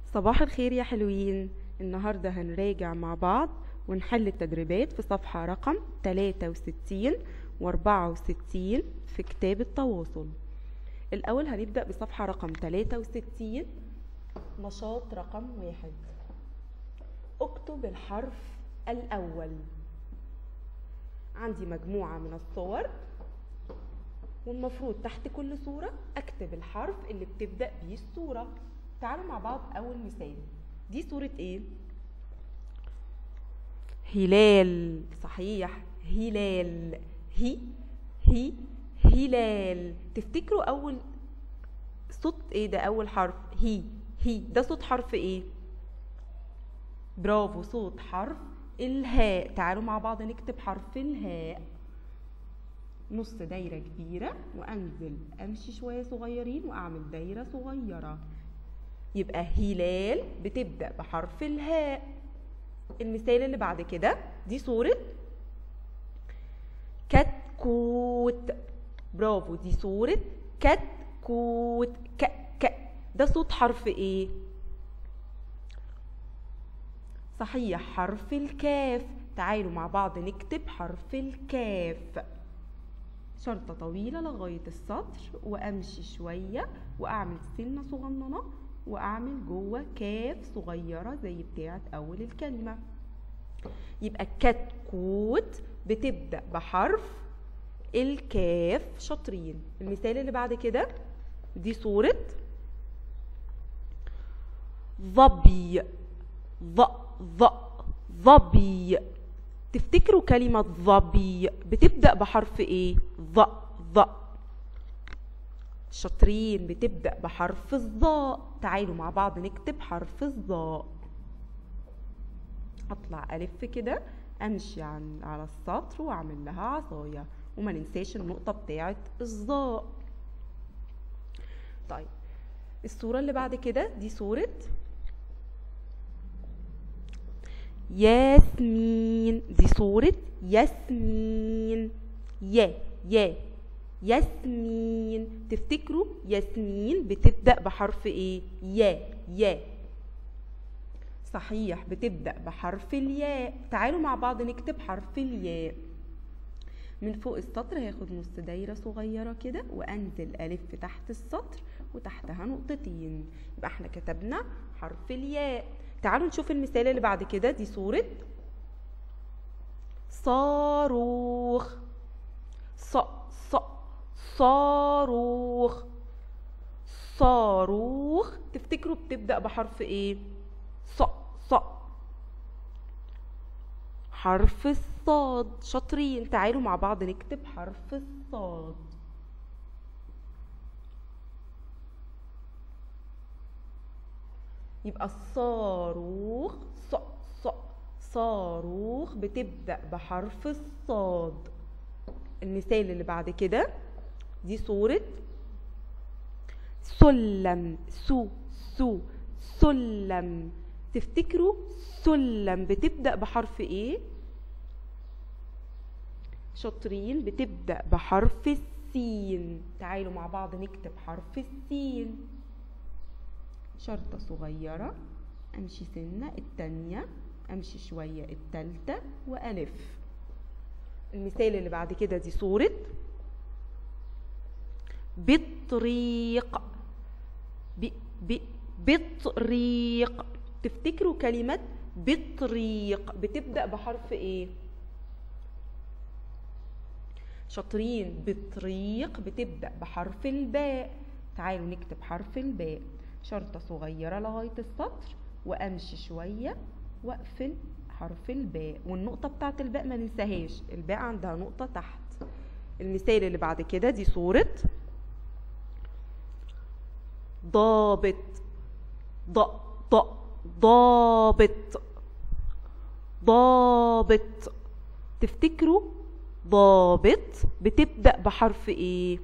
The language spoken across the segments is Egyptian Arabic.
صباح الخير يا حلوين النهاردة هنراجع مع بعض ونحل التدريبات في صفحة رقم 63 و 64 في كتاب التواصل الأول هنبدأ بصفحة رقم 63 نشاط رقم واحد اكتب الحرف الأول عندي مجموعة من الصور والمفروض تحت كل صورة أكتب الحرف اللي بتبدأ بيه الصورة تعالوا مع بعض أول مثال دي صورة إيه؟ هلال صحيح هلال هي هي هلال تفتكروا أول صوت إيه ده أول حرف هي هي ده صوت حرف إيه؟ برافو صوت حرف الهاء تعالوا مع بعض نكتب حرف الهاء نص دايرة كبيرة وأنزل أمشي شوية صغيرين وأعمل دايرة صغيرة يبقى هلال بتبدأ بحرف الهاء المثال اللي بعد كده دي صورة كتكوت برافو دي صورة كتكوت ك ك ده صوت حرف ايه صحيح حرف الكاف تعالوا مع بعض نكتب حرف الكاف شرطة طويلة لغاية السطر وأمشي شوية وأعمل سنة صغننة وأعمل جوه كاف صغيرة زي بتاعة أول الكلمة يبقى كتكوت بتبدأ بحرف الكاف شاطرين المثال اللي بعد كده دي صورة ظبي ظ ظ ظبي تفتكروا كلمة ظبي بتبدأ بحرف ايه ظ ظ شاطرين بتبدأ بحرف الظاء تعالوا مع بعض نكتب حرف الظاء اطلع الف كده امشي عن على السطر واعمل لها عصايه وما ننساش النقطه بتاعه الظاء طيب الصوره اللي بعد كده دي صوره ياسمين دي صوره ياسمين يا يا ياسمين تفتكروا ياسمين بتبدا بحرف ايه يا يا صحيح بتبدأ بحرف الياء تعالوا مع بعض نكتب حرف الياء من فوق السطر هاخد نص دايرة صغيرة كده وأنزل ألف تحت السطر وتحتها نقطتين يبقى احنا كتبنا حرف الياء تعالوا نشوف المثال اللي بعد كده دي صورة صاروخ ص ص صاروخ صاروخ تفتكروا بتبدأ بحرف ايه ص ص حرف الصاد شاطرين تعالوا مع بعض نكتب حرف الصاد يبقى الصاروخ ص ص صاروخ بتبدأ بحرف الصاد المثال اللي بعد كده دي صورة سلم سو سو سلم تفتكروا سلم بتبدأ بحرف ايه؟ شاطرين بتبدأ بحرف السين تعالوا مع بعض نكتب حرف السين شرطة صغيرة أمشي سنة التانية أمشي شوية التالتة وألف المثال اللي بعد كده دي صورة بالطريق ب ب بطريق تفتكروا كلمة بطريق بتبدأ بحرف ايه شاطرين بطريق بتبدأ بحرف الباء تعالوا نكتب حرف الباء شرطة صغيرة لغاية السطر وأمشي شوية وأقفل حرف الباء والنقطة بتاعت الباء ما ننساهاش الباء عندها نقطة تحت المثال اللي بعد كده دي صورة ضابط ض ض ضابط ضابط تفتكروا ضابط بتبدأ بحرف ايه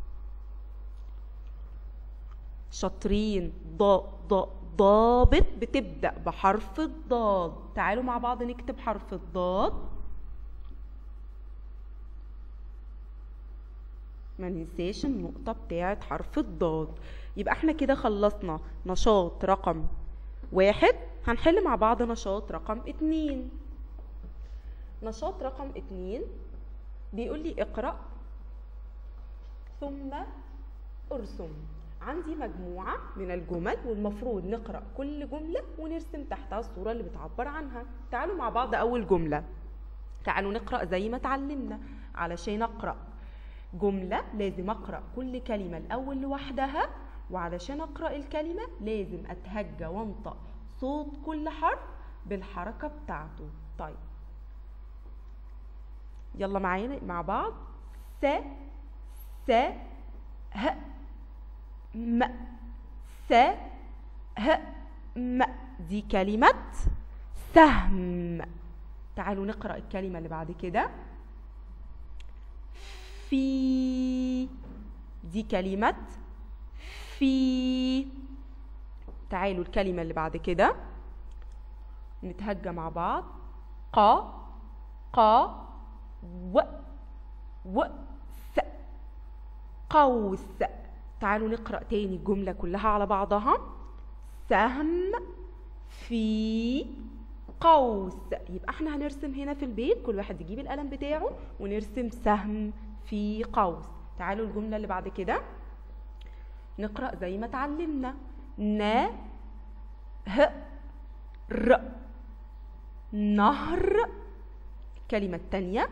شاطرين ض ض ضابط بتبدأ بحرف الضاد تعالوا مع بعض نكتب حرف الضاد ما ننساش النقطة بتاعت حرف الضاد يبقى احنا كده خلصنا نشاط رقم واحد هنحل مع بعض نشاط رقم اتنين نشاط رقم اتنين بيقول لي اقرأ ثم ارسم عندي مجموعة من الجمل والمفروض نقرأ كل جملة ونرسم تحتها الصورة اللي بتعبر عنها تعالوا مع بعض أول جملة تعالوا نقرأ زي ما اتعلمنا علشان أقرأ جملة لازم أقرأ كل كلمة الأول لوحدها وعلشان أقرأ الكلمة لازم أتهجى وانطق صوت كل حرف بالحركة بتاعته طيب يلا معانا مع بعض س س ه م س ه م دي كلمة سهم تعالوا نقرأ الكلمة اللي بعد كده في دي كلمة في تعالوا الكلمة اللي بعد كده نتهجى مع بعض قا قا و و س قوس تعالوا نقرأ تاني الجملة كلها على بعضها سهم في قوس يبقى احنا هنرسم هنا في البيت كل واحد يجيب القلم بتاعه ونرسم سهم في قوس تعالوا الجملة اللي بعد كده نقرأ زي ما اتعلمنا ن ه ر نهر الكلمة التانية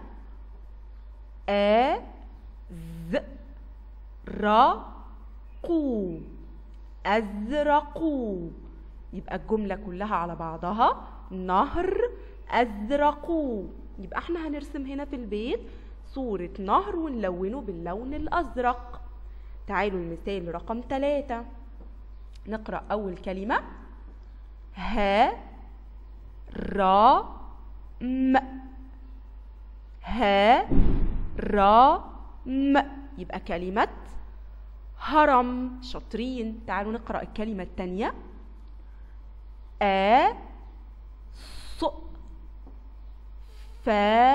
آ ز ر قو أزرقوا يبقى الجملة كلها على بعضها نهر أزرقوا يبقى احنا هنرسم هنا في البيت صورة نهر ونلونه باللون الأزرق تعالوا المثال رقم ثلاثة نقرأ أول كلمة ها را م ها را م يبقى كلمة هرم شاطرين تعالوا نقرأ الكلمة الثانية آ ص ف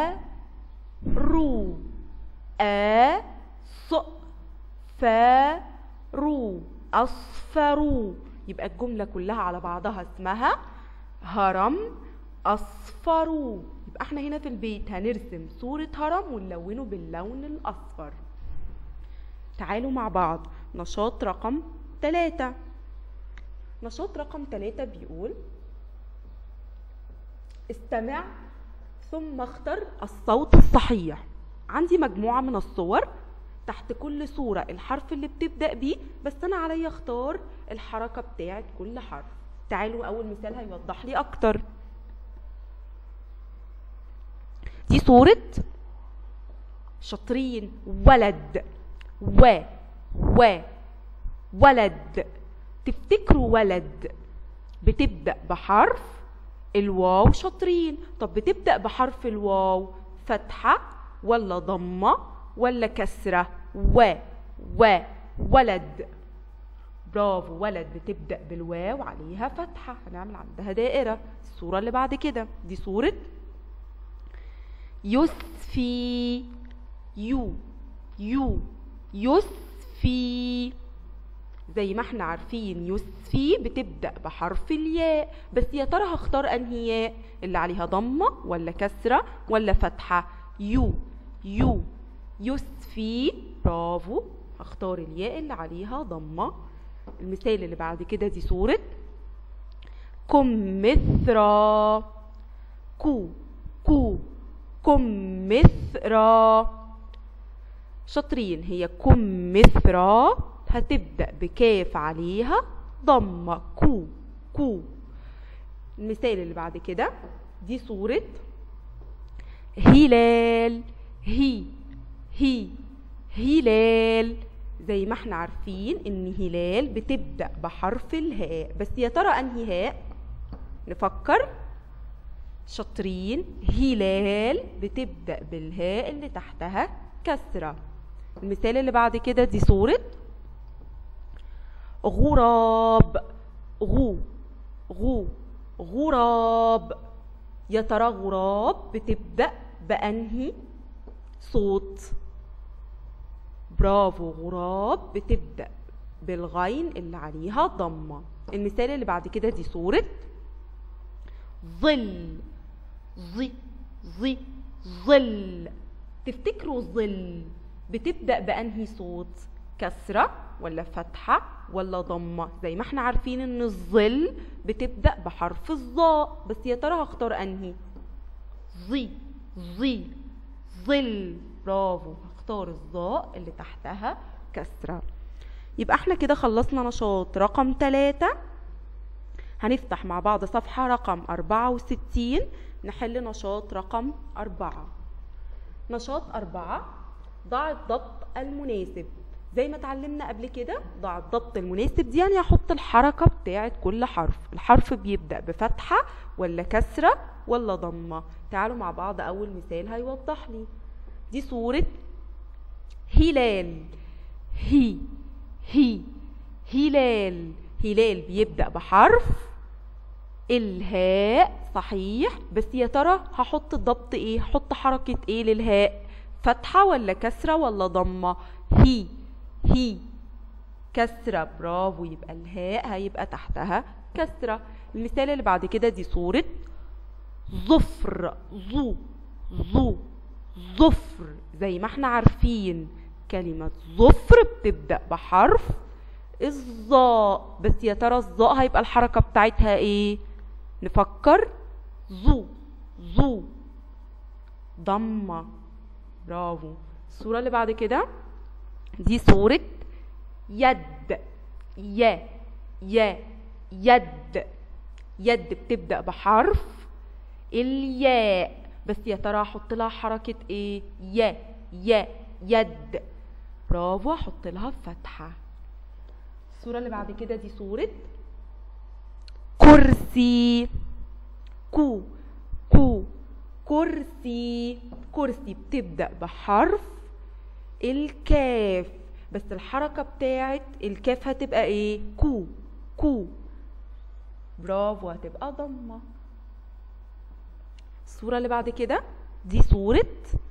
رو آ ص ف رو أصفروا يبقى الجملة كلها على بعضها اسمها هرم أصفروا يبقى احنا هنا في البيت هنرسم صورة هرم ونلونه باللون الأصفر تعالوا مع بعض نشاط رقم ثلاثة نشاط رقم ثلاثة بيقول استمع ثم اختر الصوت الصحيح عندي مجموعة من الصور تحت كل صورة الحرف اللي بتبدأ بيه بس أنا عليا اختار الحركة بتاعت كل حرف تعالوا أول مثال هيوضح لي أكتر دي صورة شاطرين ولد و و ولد تفتكروا ولد بتبدأ بحرف الواو شاطرين طب بتبدأ بحرف الواو فتحة ولا ضمة ولا كسرة و و ولد برافو ولد بتبدأ بالواو عليها فتحة هنعمل عندها دائرة الصورة اللي بعد كده دي صورة يسفي يو يو يسفي زي ما احنا عارفين يسفي بتبدأ بحرف الياء بس يا ترى هختار انهي ياء اللي عليها ضمة ولا كسرة ولا فتحة يو يو يسفي برافو هختار الياء اللي عليها ضمة المثال اللي بعد كده دي صورة كمثرى كو كو كمثرى شاطرين هي كمثرى هتبدأ بكاف عليها ضمة كو كو المثال اللي بعد كده دي صورة هلال هي هي هلال زي ما احنا عارفين ان هلال بتبدأ بحرف الهاء بس يا ترى انهي هاء نفكر شاطرين هلال بتبدأ بالهاء اللي تحتها كسرة المثال اللي بعد كده دي صورة غراب غو غو غراب يا ترى غراب بتبدأ بأنهي صوت برافو غراب بتبدأ بالغين اللي عليها ضمة المثال اللي بعد كده دي صورة ظل ظي ظي ظل تفتكروا ظل بتبدأ بأنهي صوت كسرة ولا فتحة ولا ضمة زي ما احنا عارفين ان الظل بتبدأ بحرف الظاء بس يا ترى هختار انهي ظي ظي ظل برافو هختار الظاء اللي تحتها كسرة يبقى احنا كده خلصنا نشاط رقم ثلاثة هنفتح مع بعض صفحة رقم أربعة وستين نحل نشاط رقم أربعة نشاط أربعة ضع الضبط المناسب زي ما اتعلمنا قبل كده ضع الضبط المناسب دي يعني احط الحركة بتاعت كل حرف الحرف بيبدأ بفتحة ولا كسرة ولا ضمة تعالوا مع بعض أول مثال هيوضح لي دي صورة هلال هي هي هلال هلال بيبدأ بحرف الهاء صحيح بس يا ترى هحط الضبط ايه هحط حركة ايه للهاء فتحة ولا كسرة ولا ضمة هي هي كسرة برافو يبقى الهاء هيبقى تحتها كسرة المثال اللي بعد كده دي صورة ظفر ظو ظو ظفر زي ما احنا عارفين كلمة ظفر بتبدأ بحرف الظاء بس يا ترى الظاء هيبقى الحركة بتاعتها ايه نفكر ظو ظو ضمة برافو الصورة اللي بعد كده دي صورة يد يا يا يد يد بتبدأ بحرف الياء بس يا ترى احط لها حركة ايه يا يا يد برافو احط لها فتحة الصورة اللي بعد كده دي صورة كرسي كو كو كرسي كرسي بتبدأ بحرف الكاف بس الحركة بتاعت الكاف هتبقى ايه كو كو برافو هتبقى ضمة الصورة اللي بعد كده دي صورة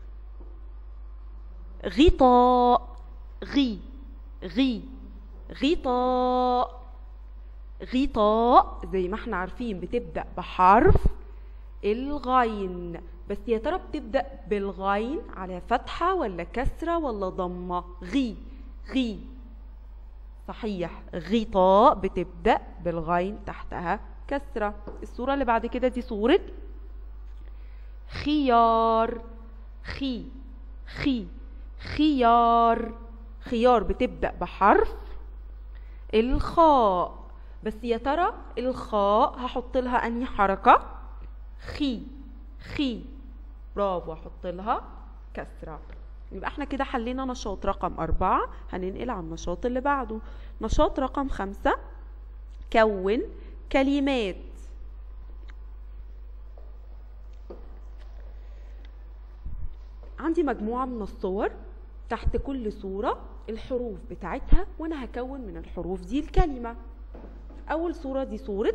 غطاء غي غي غطاء غطاء زي ما احنا عارفين بتبدأ بحرف الغين بس يا ترى بتبدأ بالغين على فتحة ولا كسرة ولا ضمة غي غي صحيح غطاء بتبدأ بالغين تحتها كسرة الصورة اللي بعد كده دي صورة خيار خي خي خيار خيار بتبدأ بحرف الخاء بس يا ترى الخاء هحط لها انهي حركة خي خي برافو احط لها كسرة يبقى احنا كده حلينا نشاط رقم أربعة هننقل على النشاط اللي بعده نشاط رقم خمسة كون كلمات عندي مجموعة من الصور تحت كل صورة الحروف بتاعتها وانا هكون من الحروف دي الكلمة اول صورة دي صورة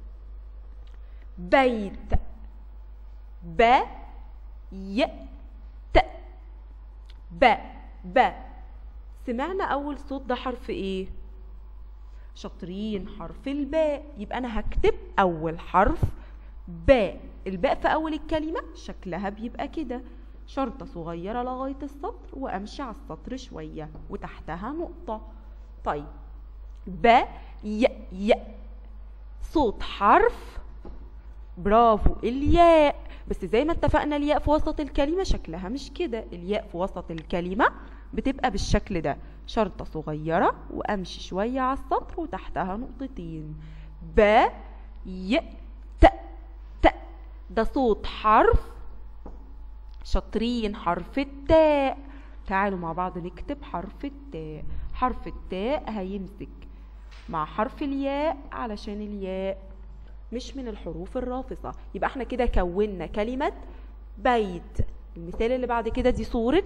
بيت ب ي ت ب ب سمعنا اول صوت ده حرف ايه شاطرين حرف الباء يبقى انا هكتب اول حرف باء الباء في اول الكلمة شكلها بيبقى كده شرطة صغيرة لغاية السطر وامشي على السطر شوية وتحتها نقطة طيب ب ي ي صوت حرف برافو الياء بس زي ما اتفقنا الياء في وسط الكلمة شكلها مش كده الياء في وسط الكلمة بتبقى بالشكل ده شرطة صغيرة وامشي شوية على السطر وتحتها نقطتين ب ي ت ت ده صوت حرف شاطرين حرف التاء تعالوا مع بعض نكتب حرف التاء حرف التاء هيمسك مع حرف الياء علشان الياء مش من الحروف الرافصة يبقى احنا كده كونا كلمة بيت المثال اللي بعد كده دي صورة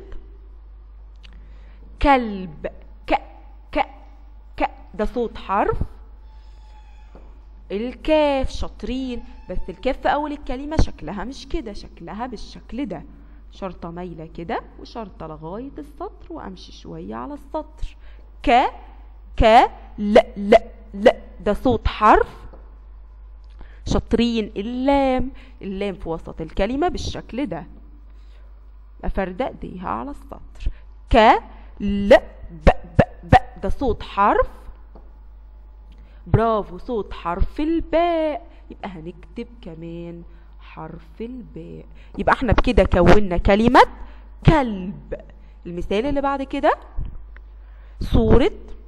كلب ك ك ك ده صوت حرف الكاف شاطرين بس الكاف في اول الكلمة شكلها مش كده شكلها بالشكل ده شرطة مايلة كده وشرطة لغاية السطر وامشي شوية على السطر ك ك ل ل ل ده صوت حرف شاطرين اللام اللام في وسط الكلمة بالشكل ده أفردق ايديها على السطر ك ل ب ب ب ده صوت حرف برافو صوت حرف الباء يبقى هنكتب كمان حرف الباء يبقى احنا بكده كونا كلمة كلب المثال اللي بعد كده صورة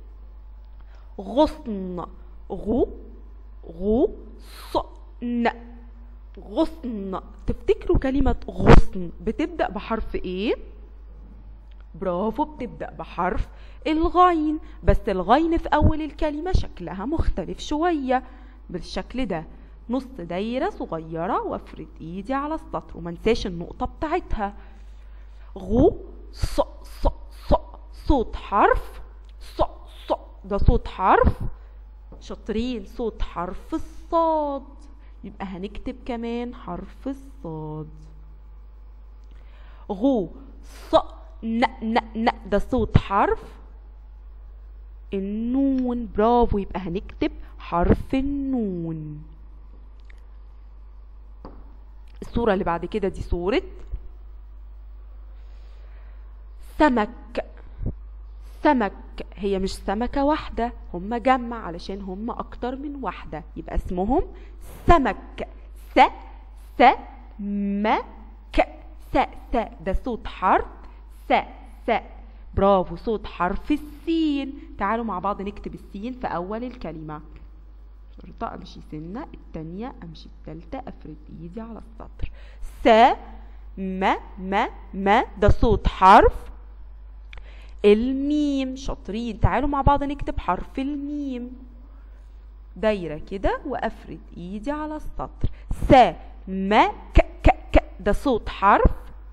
غصن غو غو صن غصن تفتكروا كلمة غصن بتبدأ بحرف ايه؟ برافو بتبدأ بحرف الغين بس الغين في أول الكلمة شكلها مختلف شوية بالشكل ده نص دايرة صغيرة وافرد ايدي على السطر ومنساش النقطة بتاعتها غو ص ص ص صوت حرف ص ص ده صوت حرف شاطرين صوت حرف الصاد يبقى هنكتب كمان حرف الصاد غو ص ن ن ن ده صوت حرف النون برافو يبقى هنكتب حرف النون الصورة اللي بعد كده دي صورة سمك سمك هي مش سمكة واحدة هم جمع علشان هم أكتر من واحدة يبقى اسمهم سمك س س م ك س س ده صوت حرف س س برافو صوت حرف السين تعالوا مع بعض نكتب السين في أول الكلمة شرطة أمشي سنة التانية أمشي التالتة أفرد إيدي على السطر س م م م ده صوت حرف الميم شاطرين تعالوا مع بعض نكتب حرف الميم دايرة كده وأفرد إيدي على السطر س م ك ك ك ده صوت حرف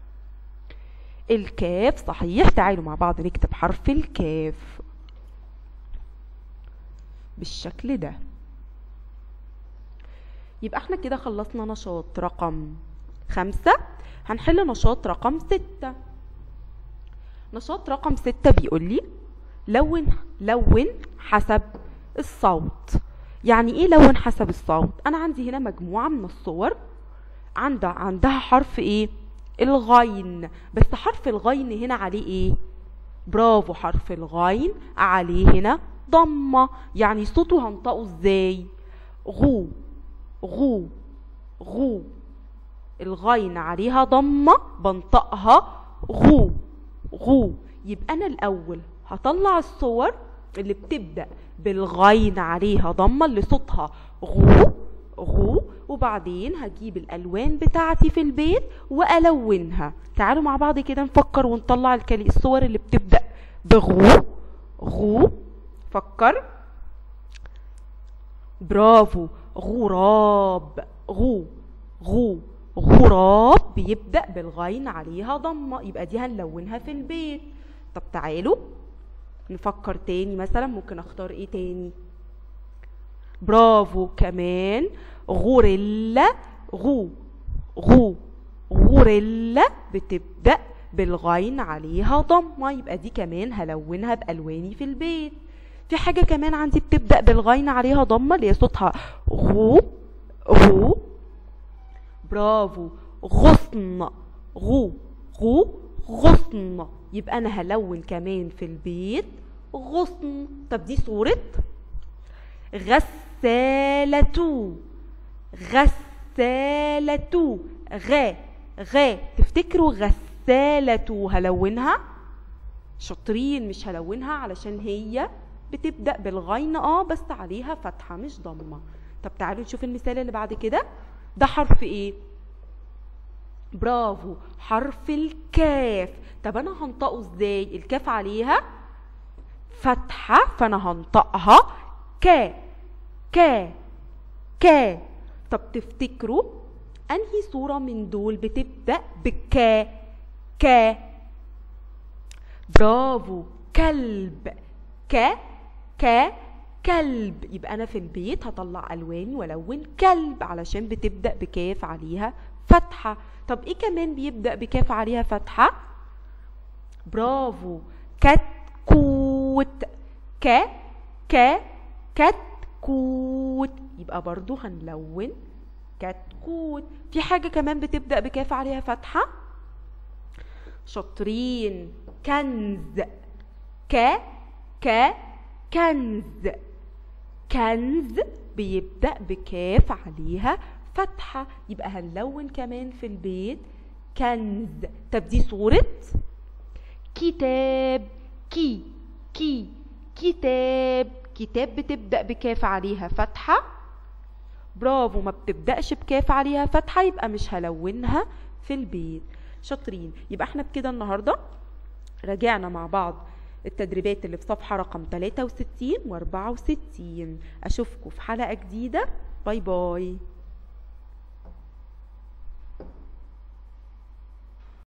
الكاف صحيح تعالوا مع بعض نكتب حرف الكاف بالشكل ده يبقى احنا كده خلصنا نشاط رقم خمسة هنحل نشاط رقم ستة نشاط رقم ستة بيقول لي لون لون حسب الصوت يعني ايه لون حسب الصوت انا عندي هنا مجموعة من الصور عندها عندها حرف ايه الغين بس حرف الغين هنا عليه ايه برافو حرف الغين عليه هنا ضمة يعني صوته هنطقه ازاي غو غو غو الغين عليها ضمة بنطقها غو غو يبقى أنا الأول هطلع الصور اللي بتبدأ بالغين عليها ضمة اللي صوتها غو غو وبعدين هجيب الألوان بتاعتي في البيت وألونها تعالوا مع بعض كده نفكر ونطلع الكلي الصور اللي بتبدأ بغو غو فكر برافو غراب غو غو غراب بيبدأ بالغين عليها ضمة يبقى دي هنلونها في البيت طب تعالوا نفكر تاني مثلا ممكن اختار ايه تاني برافو كمان غوريلا غو غو غوريلا بتبدأ بالغين عليها ضمة يبقى دي كمان هلونها بألواني في البيت في حاجة كمان عندي بتبدأ بالغين عليها ضمة اللي هي صوتها غو غو برافو غصن غو غو غصن يبقى انا هلون كمان في البيت غصن طب دي صورة غسالة غسالة غا غا تفتكروا غسالة هلونها شاطرين مش هلونها علشان هي بتبدأ بالغين اه بس عليها فتحة مش ضمة طب تعالوا نشوف المثال اللي بعد كده ده حرف ايه برافو حرف الكاف طب انا هنطقه ازاي الكاف عليها فتحة فانا هنطقها ك ك ك طب تفتكروا انهي صورة من دول بتبدأ بك ك برافو كلب ك ك كلب يبقى انا في البيت هطلع الواني والون كلب علشان بتبدا بكاف عليها فتحه طب ايه كمان بيبدا بكاف عليها فتحه برافو كتكوت ك ك كتكوت يبقى برضو هنلون كتكوت في حاجة كمان بتبدأ بكاف عليها فتحة شاطرين كنز ك ك كنز كنز بيبدأ بكاف عليها فتحة يبقى هنلون كمان في البيت كنز طب دي صورة كتاب كي كي كتاب كتاب بتبدأ بكاف عليها فتحة برافو ما بتبدأش بكاف عليها فتحة يبقى مش هلونها في البيت شاطرين يبقى احنا بكده النهاردة راجعنا مع بعض التدريبات اللي في صفحة رقم 63 و 64 أشوفكم في حلقة جديدة باي باي